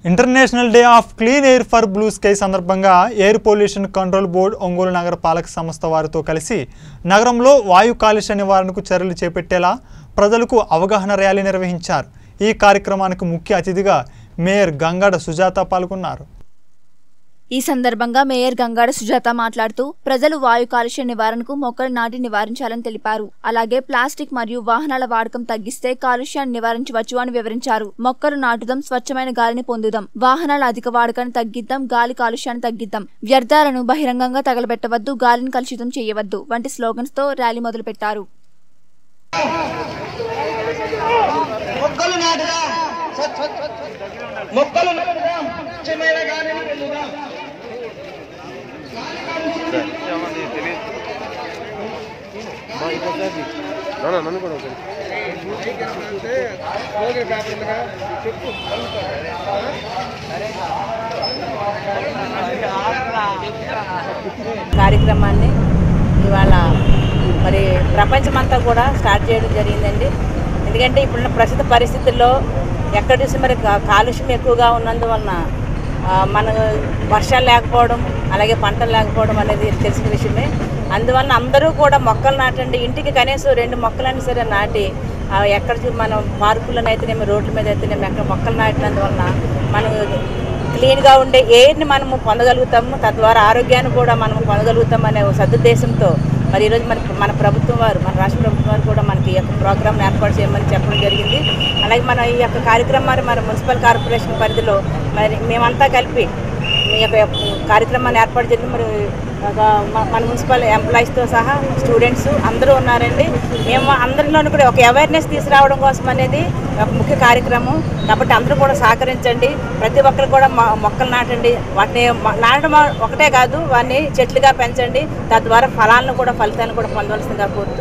international day of clean air for blue sky సందర్భంగా air pollution control board Ongole నగర పాలక సంస్థ వారితో కలిసి నగరంలో వాయు కాలుష్య నివారణకు చర్యలు చేపట్టేలా ప్రజలకు అవగాహన ర్యాలీ నిర్వహించారు ఈ కార్యక్రమానికి ముఖ్య అతిథిగా మేయర్ గంగాడ సుజాత పాల్గొన్నారు ఈ సందర్భంగా మేయర్ గంగాడ సుజాత మాట్లాడుతూ ప్రజలు వాయు కాలుష్య నివారణకు మొక్కలు నాటి నివారించాలని తెలిపారు అలాగే ప్లాస్టిక్ మరియు వాహనాల వాడకం తగ్గిస్తే కాలుష్యాన్ని నివారించవచ్చు అని వివరించారు మొక్కలు నాటుదాం స్వచ్ఛమైన గాలిని పొందుదాం వాహనాల అధిక వాడకాన్ని తగ్గిద్దాం గాలి కాలుష్యాన్ని తగ్గిద్దాం వ్యర్థాలను బహిరంగంగా తగలబెట్టవద్దు గాలిని కలుషితం చేయవద్దు వంటి స్లోగన్స్ తో ర్యాలీ మొదలుపెట్టారు మొక్కలు నాటుదాం మొక్కలు నాటుదాం స్వచ్ఛమైన గాలిని పొందుదాం నన్ను కూడా ఒకసారి కార్యక్రమాన్ని ఇవాళ మరి ప్రపంచమంతా కూడా స్టార్ట్ చేయడం జరిగిందండి ఎందుకంటే ఇప్పుడున్న ప్రస్తుత పరిస్థితుల్లో ఎక్కడ చూసి మరి కా- కాలుష్యం ఎక్కువగా ఉన్నందువలన ఆ, మన వర్షాలు లేకపోవడం అలాగే పంటలు లేకపోవడం అనేది తెలిసిన విషయమే అందువలన అందరూ కూడా మొక్కలు నాటండి ఇంటికి కనీసం రెండు మొక్కలైనా సరే నాటి ఆ, ఎక్కడ చూ మనం పార్కులనైతేనేమి రోడ్ల మీద అయితేనేమి ఎక్కడ మొక్కలు నాటినందువలన మనం క్లీన్గా ఉండే ఎయిర్ని మనము పొందగలుగుతాము తద్వారా ఆరోగ్యాన్ని కూడా మనము పొందగలుగుతాం అనే ఒక సదుద్దేశంతో మరి ఈరోజు మన మన ప్రభుత్వం వారు మన రాష్ట్ర ప్రభుత్వం వారు కూడా మనకి ఈ యొక్క ప్రోగ్రామ్ని ఏర్పాటు చేయమని చెప్పడం జరిగింది అలాగే మన ఈ యొక్క కార్యక్రమాన్ని మన మున్సిపల్ కార్పొరేషన్ పరిధిలో మరి మేమంతా కలిపి మీ యొక్క కార్యక్రమాన్ని ఏర్పాటు చేసి మరి ఒక మ- మన మున్సిపల్ ఎంప్లాయీస్తో సహా స్టూడెంట్స్ అందరూ ఉన్నారండి మేము అందరిలోనూ కూడా ఒక అవేర్నెస్ తీసుకురావడం కోసం అనేది ఒక ముఖ్య కార్యక్రమం కాబట్టి అందరూ కూడా సహకరించండి ప్రతి ఒక్కరు కూడా మొ- మొక్కలు నాటండి వాటిని మ- నాటడం ఒకటే కాదు వాటిని చెట్లుగా పెంచండి తద్వారా ఫలాలను కూడా ఫలితాలను కూడా పొందవలసిందిగా కోరుతూ